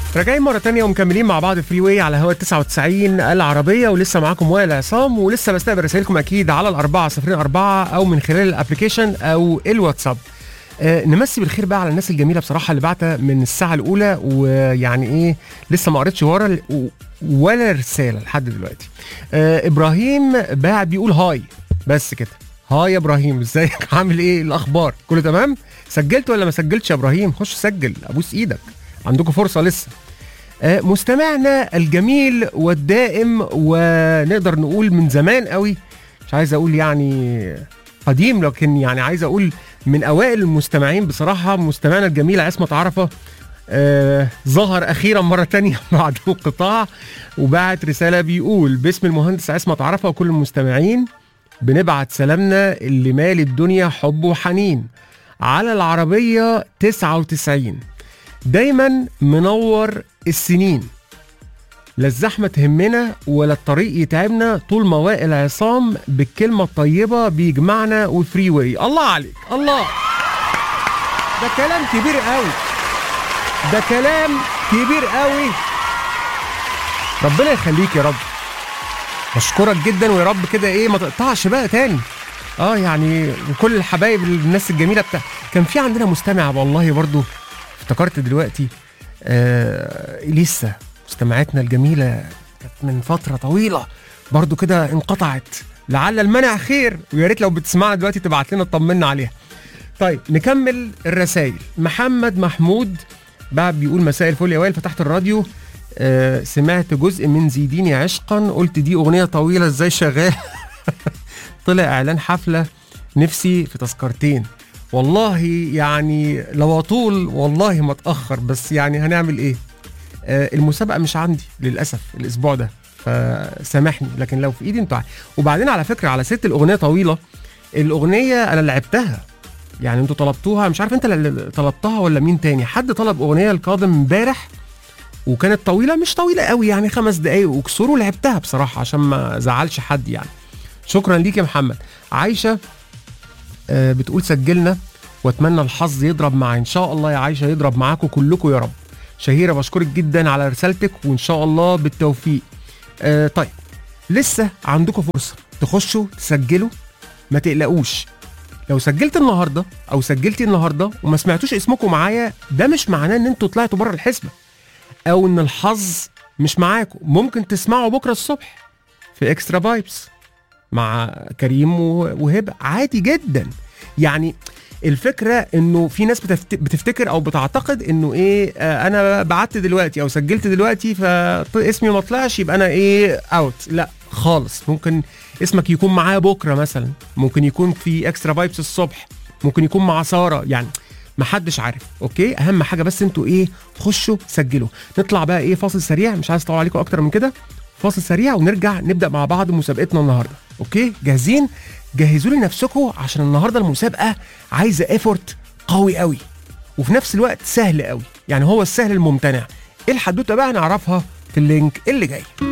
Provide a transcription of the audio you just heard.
راجعين مرة تانية ومكملين مع بعض فري واي على هوا 99 العربية ولسه معاكم وائل عصام ولسه بستقبل رسائلكم أكيد على الأربعة صفرين أربعة أو من خلال الأبلكيشن أو الواتساب. آه نمسي بالخير بقى على الناس الجميلة بصراحة اللي بعتها من الساعة الأولى ويعني إيه لسه ما قريتش ورا ال- و- ولا رسالة لحد دلوقتي. آه إبراهيم باعت بيقول هاي بس كده. هاي يا ابراهيم ازيك عامل ايه الاخبار كله تمام سجلت ولا ما سجلتش يا ابراهيم خش سجل ابوس ايدك عندكم فرصه لسه آه، مستمعنا الجميل والدائم ونقدر نقول من زمان قوي مش عايز اقول يعني قديم لكن يعني عايز اقول من اوائل المستمعين بصراحه مستمعنا الجميل عصمت عرفه آه ظهر اخيرا مره تانية بعد انقطاع وبعت رساله بيقول باسم المهندس عصمت عرفه وكل المستمعين بنبعت سلامنا اللي مال الدنيا حب وحنين على العربيه 99 دايما منور السنين لا الزحمة تهمنا ولا الطريق يتعبنا طول ما وائل عصام بالكلمة الطيبة بيجمعنا وفري واي الله عليك الله ده كلام كبير قوي ده كلام كبير قوي ربنا يخليك يا رب بشكرك جدا ويا رب كده ايه ما تقطعش بقى تاني اه يعني كل الحبايب الناس الجميله بتاع كان في عندنا مستمع والله برضو افتكرت دلوقتي آه لسه مستمعتنا الجميله كانت من فتره طويله برضو كده انقطعت لعل المنع خير ويا ريت لو بتسمعنا دلوقتي تبعت لنا تطمنا عليها طيب نكمل الرسائل محمد محمود بقى بيقول مساء الفل يا وائل فتحت الراديو آه سمعت جزء من زيديني عشقا قلت دي اغنيه طويله ازاي شغال طلع اعلان حفله نفسي في تذكرتين والله يعني لو اطول والله ما اتاخر بس يعني هنعمل ايه آه المسابقه مش عندي للاسف الاسبوع ده فسامحني لكن لو في ايدي انتوا عارف. وبعدين على فكره على ست الاغنيه طويله الاغنيه انا لعبتها يعني انتوا طلبتوها مش عارف انت اللي طلبتها ولا مين تاني حد طلب اغنيه القادم امبارح وكانت طويله مش طويله قوي يعني خمس دقايق وكسور لعبتها بصراحه عشان ما زعلش حد يعني شكرا ليك يا محمد عايشه آه، بتقول سجلنا واتمنى الحظ يضرب معي ان شاء الله يا عايشه يضرب معاكم كلكم يا رب شهيره بشكرك جدا على رسالتك وان شاء الله بالتوفيق آه طيب لسه عندكم فرصه تخشوا تسجلوا ما تقلقوش لو سجلت النهارده او سجلتي النهارده وما سمعتوش اسمكم معايا ده مش معناه ان انتوا طلعتوا بره الحسبه او ان الحظ مش معاكم ممكن تسمعوا بكره الصبح في اكسترا فايبس مع كريم و- وهبه عادي جدا يعني الفكره انه في ناس بتفت... بتفتكر او بتعتقد انه ايه آه انا بعت دلوقتي او سجلت دلوقتي فاسمي ما طلعش يبقى انا ايه اوت لا خالص ممكن اسمك يكون معايا بكره مثلا ممكن يكون في اكسترا فايبس الصبح ممكن يكون مع ساره يعني محدش عارف اوكي اهم حاجه بس انتوا ايه خشوا سجلوا نطلع بقى ايه فاصل سريع مش عايز اطول عليكم اكتر من كده فاصل سريع ونرجع نبدا مع بعض مسابقتنا النهارده اوكي جاهزين جهزوا لي نفسكم عشان النهارده المسابقه عايزه ايفورت قوي قوي وفي نفس الوقت سهل قوي يعني هو السهل الممتنع ايه الحدوته بقى نعرفها في اللينك اللي جاي